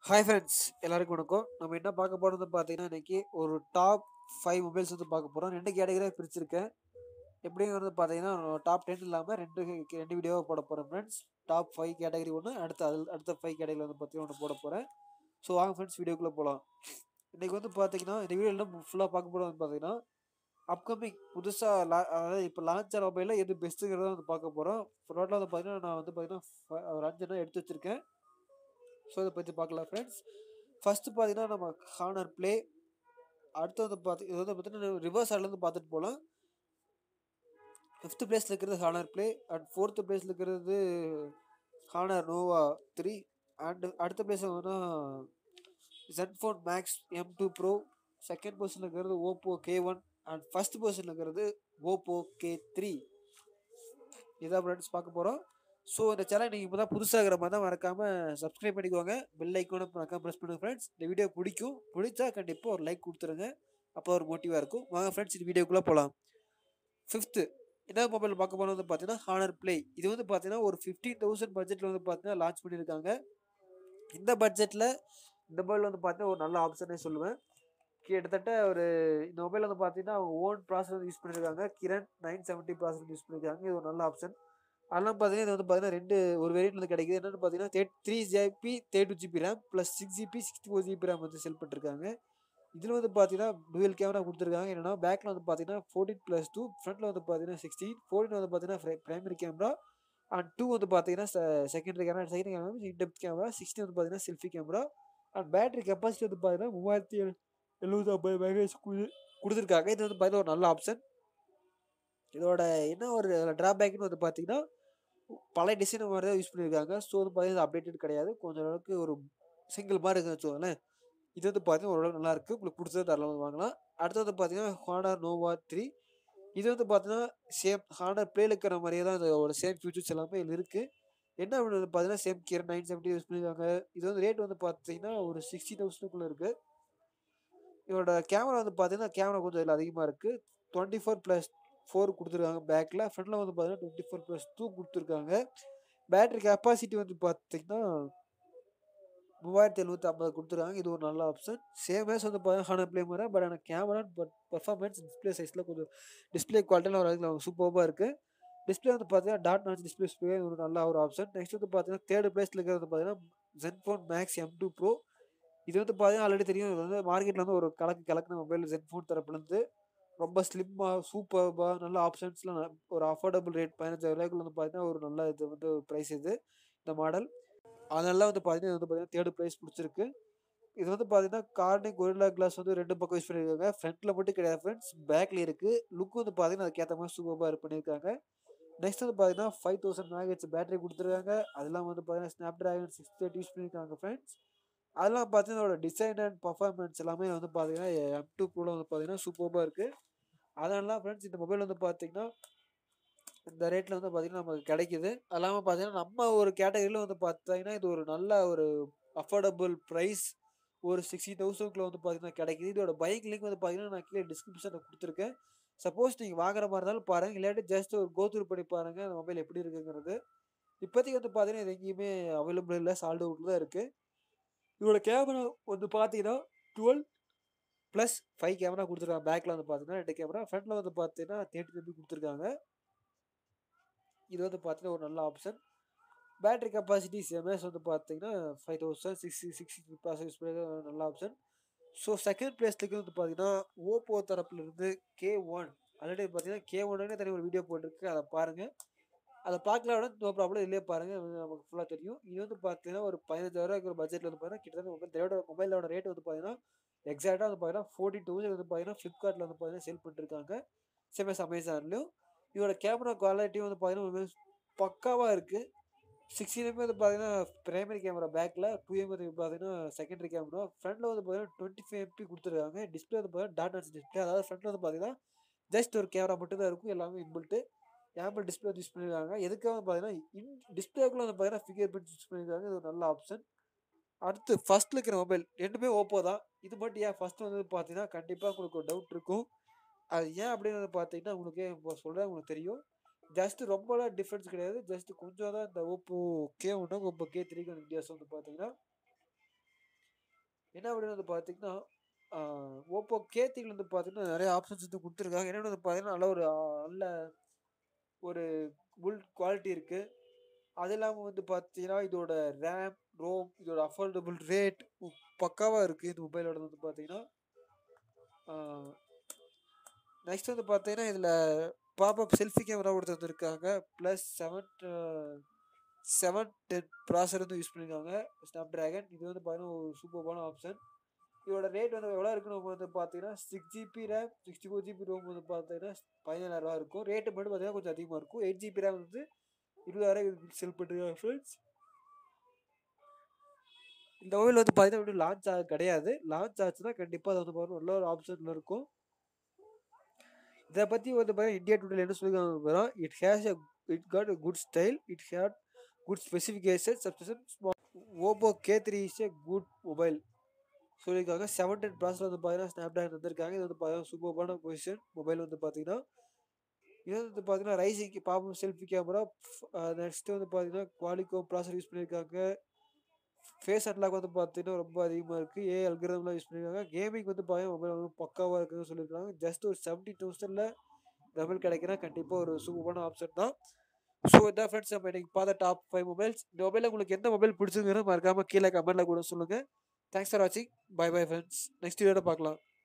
hi friends எல்லாருக்கும் வணக்கம் நம்ம என்ன பார்க்க போகிறது பார்த்தீங்கன்னா இன்னைக்கு ஒரு டாப் ஃபைவ் மொபைல்ஸ் வந்து பார்க்க போகிறோம் ரெண்டு கேட்டகரியாக பிரிச்சிருக்கேன் எப்படிங்கிறது பார்த்தீங்கன்னா டாப் டென் இல்லாமல் ரெண்டு ரெண்டு வீடியோவாக போட போகிறேன் ஃப்ரெண்ட்ஸ் டாப் ஃபைவ் கேட்டகரி ஒன்று அடுத்த அது அடுத்த ஃபைவ் கேட்டகரி வந்து பார்த்தீங்கன்னா ஒன்று போட போகிறேன் ஸோ வாங்க ஃப்ரெண்ட்ஸ் வீடியோக்குள்ளே போகலாம் இன்றைக்கி வந்து பார்த்தீங்கன்னா இந்த வீடியோ என்ன ஃபுல்லாக பார்க்க போகிறது வந்து பார்த்தீங்கன்னா அப்கமிங் புதுசாக லா அதாவது இப்போ லான்ச் ஆன மொபைலில் எது பெஸ்ட்டுங்கிறத வந்து பார்க்க போகிறோம் டோட்டலாக வந்து பார்த்தீங்கன்னா நான் வந்து பார்த்தீங்கன்னா ஒரு அஞ்சு எண்ணம் எடுத்து வச்சுருக்கேன் ஸோ இதை பற்றி பார்க்கலாம் ஃப்ரெண்ட்ஸ் ஃபஸ்ட்டு பார்த்தீங்கன்னா நம்ம ஹானர் ப்ளே அடுத்து வந்து பார்த்து இது வந்து பார்த்தீங்கன்னா ரிவர்ஸ் ஆர்டர்லேருந்து பார்த்துட்டு போகலாம் ஃபிஃப்த்து பிளேஸில் இருக்கிறது ஹானர் ப்ளே அண்ட் ஃபோர்த்து பிளேஸில் இருக்கிறது ஹானர் நோவா த்ரீ அண்ட் அடுத்த பிளேஸ் வந்து Zenfone Max M two Pro second பொசிஷனில் இருக்கிறது Oppo K one and first பொசிஷனில் இருக்கிறது ஓப்போ கே த்ரீ இதான் ஃப்ரெண்ட்ஸ் பார்க்க போகிறோம் ஸோ இந்த சேனல் நீங்கள் இப்போ தான் புதுசாகிற மாதிரி தான் மறக்காமல் சப்ஸ்கிரைப் பண்ணிக்கோங்க பெல் ஐக்கோனும் மறக்காம ப்ரெஸ் பண்ணுங்க ஃப்ரெண்ட்ஸ் இந்த வீடியோ பிடிக்கும் பிடிச்சா கண்டிப்பாக ஒரு லைக் கொடுத்துருங்க அப்போ ஒரு மோட்டிவாக இருக்கும் வாங்க ஃப்ரெண்ட்ஸ் இந்த வீடியோக்குள்ளே போகலாம் ஃபிஃப்த்து என்ன மொபைல் பார்க்க போகிறது வந்து பார்த்தீங்கன்னா ஹானர் ப்ளே இது வந்து பார்த்தீங்கன்னா ஒரு ஃபிஃப்டீன் தௌசண்ட் பட்ஜெட்டில் வந்து பார்த்தீங்கன்னா லான்ச் பண்ணியிருக்காங்க இந்த பட்ஜெட்டில் இந்த மொபைல் வந்து பார்த்தீங்கன்னா ஒரு நல்ல ஆப்ஷனே சொல்லுவேன் கிட்டத்தட்ட ஒரு இந்த மொபைல் வந்து பார்த்தீங்கன்னா அவங்க ஓன் ப்ராசஸர் யூஸ் பண்ணியிருக்காங்க Kirin nine seventy processor use பண்ணியிருக்காங்க இது ஒரு நல்ல ஆப்ஷன் அதெல்லாம் பார்த்தீங்கன்னா இது வந்து பார்த்தீங்கன்னா ரெண்டு ஒரு வேரியன்ட் வந்து கிடைக்குது என்னென்னு பார்த்தீங்கன்னா third three GB third two GB RAM plus six GB sixty four GB RAM வந்து செல் பண்ணிருக்காங்க இதில் வந்து பார்த்தீங்கன்னா டுவெல் கேமரா கொடுத்துருக்காங்க என்னன்னா பேக்கில் வந்து பார்த்தீங்கன்னா ஃபோர்டீன் ப்ளஸ் டூ ஃப்ரண்ட்டில் வந்து பார்த்தீங்கன்னா சிக்ஸ்டீன் ஃபோர்டீன் வந்து பார்த்தீங்கன்னா பிரைமரி கேமரா அண்ட் டூ வந்து பார்த்தீங்கன்னா secondary camera second camera in depth camera sixty வந்து பார்த்தீங்கன்னா selfie camera and battery capacity வந்து பார்த்தீங்கன்னா மூவாயிரத்தி எழுபது ஐம்பது மெகேஜ் கொடுத்துருக்காங்க இது வந்து பார்த்தீங்கன்னா ஒரு நல்ல ஆப்ஷன் இதோட என்ன ஒரு ட்ராபேக்னு வந்து பார்த்தீங்கன்னா பழைய டிசைன் மாதிரி தான் யூஸ் பண்ணியிருக்காங்க ஸோ வந்து பார்த்தீங்கன்னா அப்டேட்டட் கிடையாது கொஞ்சம் அளவுக்கு ஒரு சிங்கிள் மாதிரி இருக்குன்னு வச்சுக்கோங்களேன் இது வந்து பார்த்தீங்கன்னா ஓரளவுக்கு நல்லா இருக்குது உங்களுக்கு பிடிச்சது தரலாம் வாங்கலாம் அடுத்து வந்து பார்த்தீங்கன்னா ஹானர் நோவா த்ரீ இது வந்து பார்த்தீங்கன்னா சேம் ஹானர் ப்ளேல இருக்கிற மாதிரியே தான் இதோட சேம் ஃபியூச்சர்ஸ் எல்லாமே இதில் இருக்குது என்ன அப்படின்னு பார்த்தீங்கன்னா same Kirin nine seventy use பண்ணியிருக்காங்க இது வந்து ரேட் வந்து பார்த்தீங்கன்னா ஒரு சிக்ஸ்டி தௌசண்ட்குள்ளே இருக்குது இதோட கேமரா வந்து பார்த்தீங்கன்னா கேமரா கொஞ்சம் இதில் அதிகமாக இருக்குது டுவெண்ட்டி ஃபோர் ப்ளஸ் ஃபோர் கொடுத்துருக்காங்க பேக்கில் ஃப்ரண்டில் வந்து பார்த்தீங்கன்னா டுவெண்ட்டி ஃபோர் ப்ளஸ் டூ கொடுத்துருக்காங்க பேட்டரி கெப்பாசிட்டி வந்து பார்த்தீங்கன்னா மூவாயிரத்தி எழுநூற்றி ஐம்பது கொடுத்துருக்காங்க இது ஒரு நல்ல ஆப்ஷன் சேம் ஏஸ் வந்து பார்த்தீங்கன்னா ஹண்ட்ரட் ப்ளே மாதிரி பட் ஆனால் கேமரா பட் பர்ஃபார்மன்ஸ் டிஸ்பிளே சைஸில் கொஞ்சம் டிஸ்பிளே குவாலிட்டியில் ஒரு அதில் சூப்பராக இருக்குது டிஸ்பிளே வந்து பார்த்தீங்கன்னா டாட் நாச் டிஸ்பிளே ஒரு நல்ல ஒரு ஆப்ஷன் நெக்ஸ்ட் வந்து பார்த்தீங்கன்னா தேர்ட் பிளேஸில் இருக்கிறது பார்த்தீங்கன்னா Zenfone Max M two Pro இது வந்து பார்த்தீங்கன்னா ஆல்ரெடி தெரியும் இது வந்து மார்க்கெட்டில் வந்து ஒரு கலக்கு கலக்குன மொபைல் ஜென்ஃபோன் தரப்புலேருந்து ரொம்ப ஸ்லிம்மாக சூப்பர்பாக நல்ல ஆப்ஷன்ஸ்லாம் ஒரு அஃபோர்டபுள் ரேட் பதினஞ்சாயிரம் ரூபாய்க்குள்ள வந்து பார்த்தீங்கன்னா ஒரு நல்ல இது வந்து ப்ரைஸ் இது இந்த மாடல் அதனால வந்து பார்த்தீங்கன்னா இது வந்து பார்த்தீங்கன்னா தேர்ட் ப்ரைஸ் பிடிச்சிருக்கு இது வந்து பார்த்தீங்கன்னா கார்னிங் கொரில்லா கிளாஸ் வந்து ரெண்டு பக்கம் யூஸ் பண்ணியிருக்காங்க ஃப்ரண்ட்டில் மட்டும் கிடையாது ஃப்ரெண்ட்ஸ் பேக்கில் இருக்குது லுக் வந்து பார்த்தீங்கன்னா அதுக்கேற்ற மாதிரி சூப்பராக இது பண்ணியிருக்காங்க நெக்ஸ்ட் வந்து பார்த்தீங்கன்னா ஃபைவ் தௌசண்ட் மேகேஜ் பேட்டரி கொடுத்துருக்காங்க அதெல்லாம் வந்து பார்த்தீங்கன்னா Snapdragon six thirty use பண்ணியிருக்காங்க ஃப்ரெண்ட்ஸ் அதெல்லாம் பார்த்தீங்கன்னா அதோட டிசைன் அண்ட் பர்ஃபார்மன்ஸ் எல்லாமே வந்து பார்த்தீங்கன்னா எம் டூ ப்ரோவில் வந்து பார்த்தீங்கன்னா சூப்பராக இருக்குது அதனால ஃப்ரெண்ட்ஸ் இந்த மொபைல் வந்து பார்த்தீங்கன்னா இந்த ரேட்டில் வந்து பார்த்தீங்கன்னா நமக்கு கிடைக்குது அது இல்லாமல் பார்த்தீங்கன்னா நம்ம ஒரு கேட்டகரியில் வந்து பார்த்தீங்கன்னா இது ஒரு நல்ல ஒரு அஃபோர்டபுள் ப்ரைஸ் ஒரு சிக்ஸ்டி தௌசண்ட்குள்ள வந்து பார்த்தீங்கன்னா கிடைக்குது இதோட பைக் லிங்க் வந்து பார்த்தீங்கன்னா நான் கீழே டிஸ்கிரிப்ஷனில் கொடுத்துருக்கேன் சப்போஸ் நீங்கள் வாங்குற மாதிரி இருந்தாலும் பாருங்கள் இல்லாட்டி ஜஸ்ட் ஒரு கோத்ரூ பண்ணி பாருங்கள் அந்த மொபைல் எப்படி இருக்குங்கிறது இப்போதைக்கு வந்து பார்த்தீங்கன்னா இது எங்கேயுமே அவைலபிள் இல்லை சால்ட் அவுட்டில் தான் இருக்குது இதோட கேமரா வந்து பார்த்தீங்கன்னா டுவெல் ப்ளஸ் ஃபைவ் கேமரா கொடுத்துருக்காங்க பேக்கில் வந்து பார்த்தீங்கன்னா ரெண்டு கேமரா ஃப்ரண்ட்டில் வந்து பார்த்தீங்கன்னா தேர்ட்டி எம்பி கொடுத்துருக்காங்க இது வந்து பார்த்தீங்கன்னா ஒரு நல்ல ஆப்ஷன் பேட்டரி கெப்பாசிட்டி எம்ஏஎஸ் வந்து பார்த்தீங்கன்னா five thousand six six process use பண்ணி நல்ல ஆப்ஷன் ஸோ செகண்ட் பிளேஸ்லுக்கு வந்து பார்த்தீங்கன்னா ஓப்போ தரப்புலேருந்து கே ஒன் ஆல்ரெடி பார்த்தீங்கன்னா கே ஒன்னே தனி ஒரு வீடியோ போட்டிருக்கு அதை பாருங்கள் அதை பார்க்கல விட நோ ப்ராப்ளம் இல்லையே பாருங்கள் நமக்கு ஃபுல்லாக தெரியும் இது வந்து பார்த்தீங்கன்னா ஒரு பதினஞ்சாயிரம் ஒரு பட்ஜெட்டில் வந்து பார்த்தீங்கன்னா கிட்டத்தட்ட மொபைல் இதோட மொபைலோட ரேட் வந்து பார்த்தீங்கன்னா எக்ஸாக்டாக வந்து பார்த்தீங்கன்னா ஃபோர்ட்டி தௌசண்ட் வந்து பார்த்தீங்கன்னா ஃப்ளிப்கார்ட்டில் வந்து பார்த்தீங்கன்னா சேல் பண்ணிருக்காங்க சேமஸ் அமேசான்லையும் இதோட கேமரா குவாலிட்டியும் வந்து பார்த்தீங்கன்னா பக்காவாக இருக்குது சிக்ஸ்டீன் எம்பி வந்து பார்த்தீங்கன்னா பிரைமரி கேமரா பேக்கில் டூ எம்பி வந்து பார்த்தீங்கன்னா செகண்டரி கேமரா ஃப்ரண்ட்டில் வந்து பார்த்தீங்கன்னா டுவெண்ட்டி ஃபைவ் எம்பி கொடுத்துருக்காங்க டிஸ்பிளே வந்து பார்த்தீங்கன்னா டாட் நாச் டிஸ்பிளே அதாவது ஃப்ரண்ட்டில் வந்து பார்த்தீங்கன்னா ஜஸ்ட் ஒரு கேமரா மட்டும் தான் இருக்கும் எல்லாமே இன்பில்ட்டு ஆம்பிள் டிஸ்பிளே யூஸ் பண்ணியிருக்காங்க எதுக்காக பார்த்தீங்கன்னா இன் டிஸ்பிளேக்குள்ள வந்து பார்த்தீங்கன்னா ஃபிங்கர் பிரிண்ட் யூஸ் பண்ணியிருக்காங்க இது ஒரு நல்ல ஆப்ஷன் அடுத்து ஃபஸ்ட்டில் இருக்கிற மொபைல் ரெண்டுமே ஓப்போ தான் இது மட்டும் ஏன் ஃபஸ்ட் வந்து பார்த்தீங்கன்னா கண்டிப்பாக உங்களுக்கு ஒரு டவுட் இருக்கும் அது ஏன் அப்படிங்கிறத பார்த்தீங்கன்னா உங்களுக்கு இப்போ சொல்கிறேன் உங்களுக்கு தெரியும் ஜஸ்ட் ரொம்பலாம் டிஃப்ரென்ஸ் கிடையாது ஜஸ்ட் கொஞ்சம் தான் இந்த ஓப்போ கே ஒன்று ஓப்போ கே த்ரீக்கு வித்தியாசம் வந்து பார்த்தீங்கன்னா என்ன அப்படின்னு வந்து பார்த்தீங்கன்னா ஓப்போ கேத்திகள் வந்து பார்த்தீங்கன்னா நிறைய ஆப்ஷன்ஸ் வந்து கொடுத்துருக்காங்க என்னென்னு வந்து பார்த்தீங்கன்னா நல்ல ஒரு ஆஹ், நல்ல ஒரு புல் குவாலிட்டி இருக்குது அது இல்லாமல் வந்து பார்த்தீங்கன்னா இதோட ரேம் ரோம் இதோட அஃபோர்டபுள் ரேட் பக்காவாக இருக்குது இந்த மொபைலோட வந்து பார்த்தீங்கன்னா நெக்ஸ்ட் வந்து பார்த்தீங்கன்னா இதில் பாப்அப் செல்ஃபி கேமரா கொடுத்து வந்திருக்காங்க ப்ளஸ் செவன் செவன் டென் ப்ராசர் வந்து யூஸ் பண்ணியிருக்காங்க ஸ்னாப் ட்ராகன் இது வந்து பார்த்தீங்கன்னா ஒரு சூப்பர்பான ஆப்ஷன் இதோட ரேட் வந்து எவ்வளோ இருக்குன்னு வந்து பார்த்தீங்கன்னா six GB RAM sixty four GB ROM வந்து பார்த்தீங்கன்னா பதினேழாயிரரூவா இருக்கும் ரேட்டு மட்டும் பார்த்தீங்கன்னா கொஞ்சம் அதிகமாக இருக்கும் எயிட் ஜிபி ரேம் வந்து இருபதாயிரம் செல் பண்ணிருக்காங்க ஃப்ரெண்ட்ஸ் இந்த மொபைல் வந்து பார்த்தீங்கன்னா இன்னும் லான்ச் ஆக கிடையாது லான்ச் ஆச்சுன்னா கண்டிப்பாக அது வந்து பார்த்தீங்கன்னா நல்ல ஒரு ஆப்ஷனில் இருக்கும் இதை பற்றி வந்து பார்த்தீங்கன்னா இந்தியா டுடேல என்ன சொல்லியிருக்காங்க it has a it got a good style it had good specification substitution small Oppo K three is a good mobile சொல்லியிருக்காங்க செவன் டென் ப்ராசஸில் வந்து பார்த்தீங்கன்னா ஸ்னாப் ட்ராகன் வந்திருக்காங்க இது வந்து பார்த்தீங்கன்னா சூப்பரான பொசிஷன் மொபைல் வந்து பார்த்தீங்கன்னா இது வந்து பார்த்தீங்கன்னா ரைசிங் பாப்பம் செல்ஃபி கேமரா நெக்ஸ்ட்டு வந்து பார்த்தீங்கன்னா குவாலிகோ ப்ராசர் யூஸ் பண்ணியிருக்காங்க ஃபேஸ் அட்லாக் வந்து பார்த்தீங்கன்னா ரொம்ப அதிகமாக இருக்குது ஏ அல்கிரம்லாம் யூஸ் பண்ணியிருக்காங்க கேமிங் வந்து பார்த்தீங்கன்னா மொபைல் வந்து பக்காவாக இருக்குன்னு சொல்லியிருக்காங்க ஜஸ்ட் ஒரு செவன்ட்டி தௌசண்டில் மொபைல் கிடைக்கினா கண்டிப்பாக ஒரு சூப்பரான ஆப்ஷன் தான் ஸோ இதான் ஃப்ரெண்ட்ஸ் நம்ம இன்னைக்கு பார்த்த டாப் ஃபைவ் மொபைல்ஸ் இந்த மொபைலில் உங்களுக்கு எந்த மொபைல் பிடிச்சிருக்குன்னு மறக்காமல் கீழே கமெண்ட்டில் கூட சொல்லுங்கள் தேங்க்ஸ் ஃபார் வாட்சிங் பை பை ஃப்ரெண்ட்ஸ் நெக்ஸ்ட் வீடியோட பார்க்கலாம்